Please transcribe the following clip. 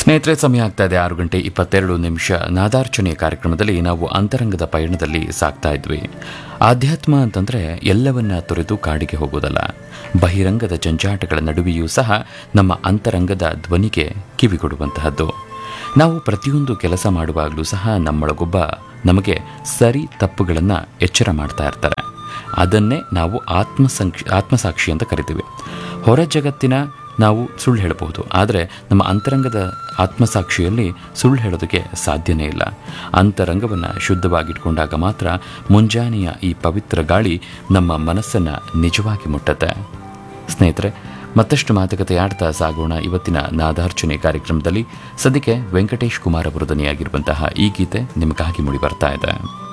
ಸ್ನೇಹಿತರೆ ಸಮಯ ಆಗ್ತಾ ಇದೆ ಆರು ಗಂಟೆ ಇಪ್ಪತ್ತೆರಡು ನಿಮಿಷ ನಾದಾರ್ಚನೆ ಕಾರ್ಯಕ್ರಮದಲ್ಲಿ ನಾವು ಅಂತರಂಗದ ಪಯಣದಲ್ಲಿ ಸಾಗ್ತಾ ಇದ್ವಿ ಆಧ್ಯಾತ್ಮ ಅಂತಂದ್ರೆ ಎಲ್ಲವನ್ನ ತೊರೆದು ಕಾಡಿಗೆ ಹೋಗೋದಲ್ಲ ಬಹಿರಂಗದ ಜಂಜಾಟಗಳ ನಡುವೆಯೂ ಸಹ ನಮ್ಮ ಅಂತರಂಗದ ಧ್ವನಿಗೆ ಕಿವಿಗೊಡುವಂತಹದ್ದು ನಾವು ಪ್ರತಿಯೊಂದು ಕೆಲಸ ಮಾಡುವಾಗಲೂ ಸಹ ನಮ್ಮೊಳಗೊಬ್ಬ ನಮಗೆ ಸರಿ ತಪ್ಪುಗಳನ್ನು ಎಚ್ಚರ ಮಾಡ್ತಾ ಇರ್ತಾರೆ ಅದನ್ನೇ ನಾವು ಆತ್ಮಸಂಕ್ಷ ಆತ್ಮಸಾಕ್ಷಿ ಅಂತ ಕರಿತೀವಿ ಹೊರ ಜಗತ್ತಿನ ನಾವು ಸುಳ್ಳು ಹೇಳಬಹುದು ಆದರೆ ನಮ್ಮ ಅಂತರಂಗದ ಆತ್ಮಸಾಕ್ಷಿಯಲ್ಲಿ ಸುಳ್ಳು ಹೇಳೋದಕ್ಕೆ ಸಾಧ್ಯನೇ ಇಲ್ಲ ಅಂತರಂಗವನ್ನು ಶುದ್ಧವಾಗಿಟ್ಕೊಂಡಾಗ ಮಾತ್ರ ಮುಂಜಾನೆಯ ಈ ಪವಿತ್ರ ಗಾಳಿ ನಮ್ಮ ಮನಸ್ಸನ್ನು ನಿಜವಾಗಿ ಮುಟ್ಟತ್ತೆ ಸ್ನೇಹಿತರೆ ಮತ್ತಷ್ಟು ಮಾತುಕತೆ ಆಡ್ತಾ ಸಾಗೋಣ ಇವತ್ತಿನ ನಾದಾರ್ಚನೆ ಕಾರ್ಯಕ್ರಮದಲ್ಲಿ ಸದ್ಯಕ್ಕೆ ವೆಂಕಟೇಶ್ ಕುಮಾರ್ ಅವರು ಧ್ವನಿಯಾಗಿರುವಂತಹ ಈ ಗೀತೆ ನಿಮಗಾಗಿ ಮೂಡಿ ಬರ್ತಾ ಇದೆ